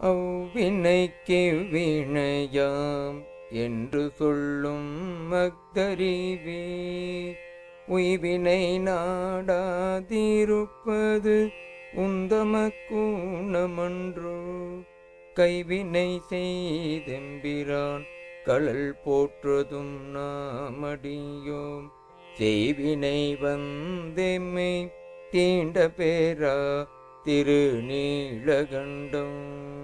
அவ்வினைக்கு வினையாம் என்று சொல்லும் மக்தறிவே உய்வினை நாடாதிருப்பது உந்தமக்கூணமன்றோ கைவினை செய்தெம்பிரான் களல் போற்றுதும் நாமடியோம் செய்வினை வந்தெம்மை தீண்ட பேரா திருநீலகண்டம்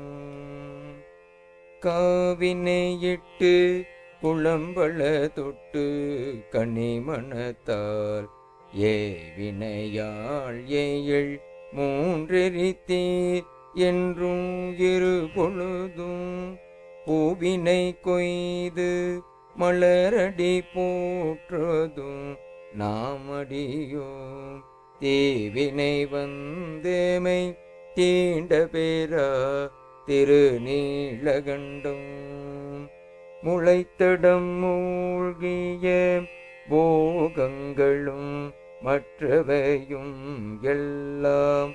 காவினையிட்டு குளம்பள தொட்டு கனிமணத்தால் ஏவினையாள் ஏழ் மூன்றெரித்தீர் என்றும் இரு பொழுதும் பூவினை கொய்து மலரடி போற்றதும் நாமடியோம் தீவினை வந்தேமை தீண்ட பேரா திருநீலகண்டம் முளைத்தடம் மூழ்கிய போகங்களும் மற்றவையும் எல்லாம்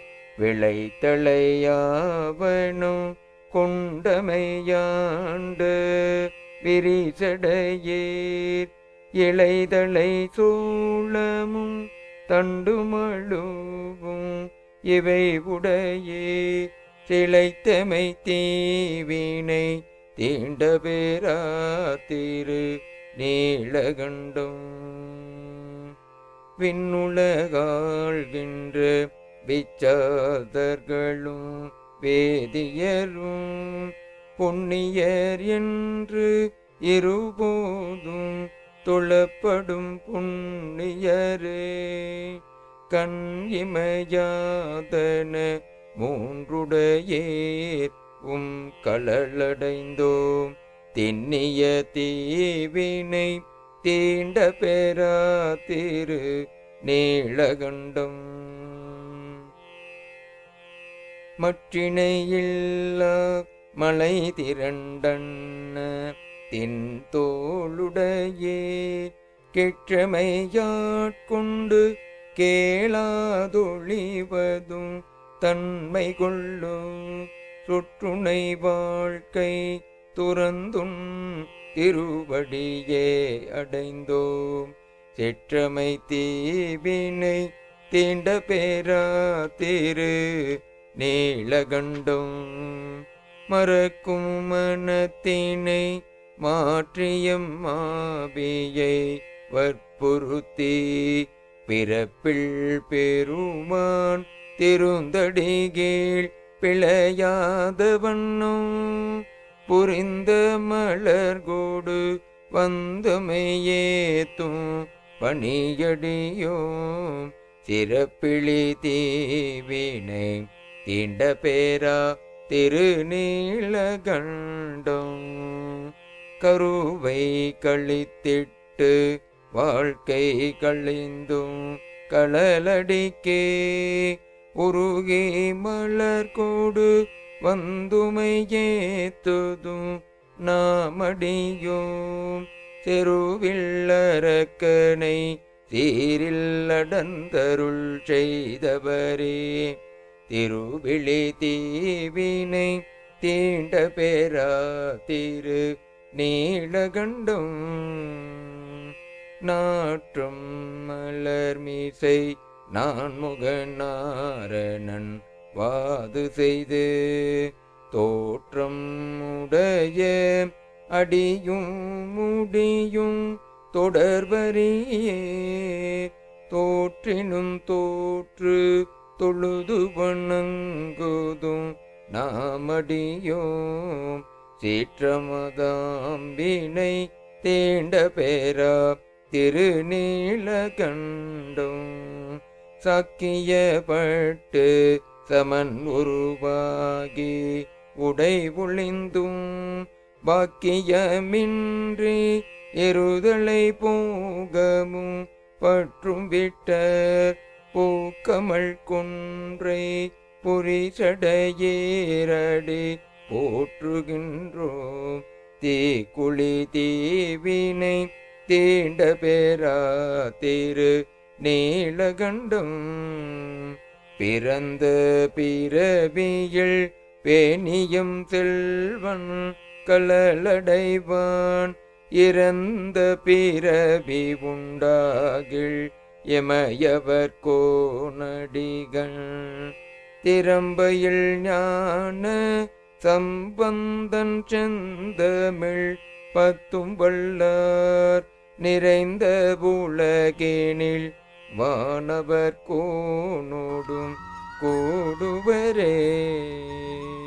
விளைத்தளையாவனும் கொண்டமையாண்டு விரிசடையீர் இளைதலை சூளமும் தண்டுமழுவும் இவை உடையே சிலைத்தமை தீவினை தீண்ட பேரா திரு நீலகண்டம் விண்ணுலகாழ்கின்ற விச்சாதர்களும் வேதியரும் புண்ணியர் என்று இருபோதும் தொழப்படும் புண்ணியரே கண் இமையாதன மூன்றுடையேர் உம் களலடைந்தோம் திண்ணிய தீவினை தீண்ட பெறா திரு நீலகண்டம் மற்றினையில்லா மலை திரண்டன்ன தின் தோளுடையே கெற்றமையாட்கொண்டு கேளாதொழிவதும் தன்மை கொள்ளும் சுற்றுணை வாழ்க்கை துறந்தும் திருவடியே அடைந்தோம் சிற்றமை தீவினை தீண்ட பேரா திரு நீலகண்டம் மறக்கும் மனத்தினை மாற்றியம் மாபியை வற்புறுத்தி பிறப்பில் பெருமான் திருந்தடிகீழ் பிழையாத வண்ணம் புரிந்த மலர்கோடு வந்தமையேத்தும் பணியடியோம் சிறப்பிழி தீவினை தீண்ட பேரா திருநீலகண்டம் கருவை கழித்திட்டு வாழ்க்கை கழிந்தும் களலடிக்கே உருகி மலர்கோடு வந்துமையேத்துதும் நாமடியோம் செருவில்லரக்கனை சீரில் அடந்தருள் செய்தவரே திருவிழி தீவினை தீண்ட பேரா திரு நீலகண்டம் நாற்றும் மலர் மீசை நான் முகநாரணன் வாது செய்து தோற்றம் உடைய அடியும் முடியும் தொடர்வரியே தோற்றினும் தோற்று தொழுது வணங்குதும் நாமடியோம் சீற்றமதாம்பினை தேண்ட பேரா திருநீலகண்டம் சக்கியப்பட்டு சமன் உருவாகி உடை ஒளிந்தும் பாக்கியமின்றி எருதலை போகமும் பற்றும் விட்ட பூக்கமல் கொன்றை பொறிசடையேரடி போற்றுகின்றோம் தீக்குழி தீவினை தீண்ட பேரா திரு நீலகண்டம் பிறந்த பிறவியில் பேணியும் செல்வன் கலலடைவான் இறந்த பிறவி உண்டாகில் எமையவர் கோனடிகள் திறம்பையில் ஞான சம்பந்தன் செந்தமிழ் பத்தும் வல்லார் நிறைந்த உலகினில் வானவர் கோனோடும் கூடுவரே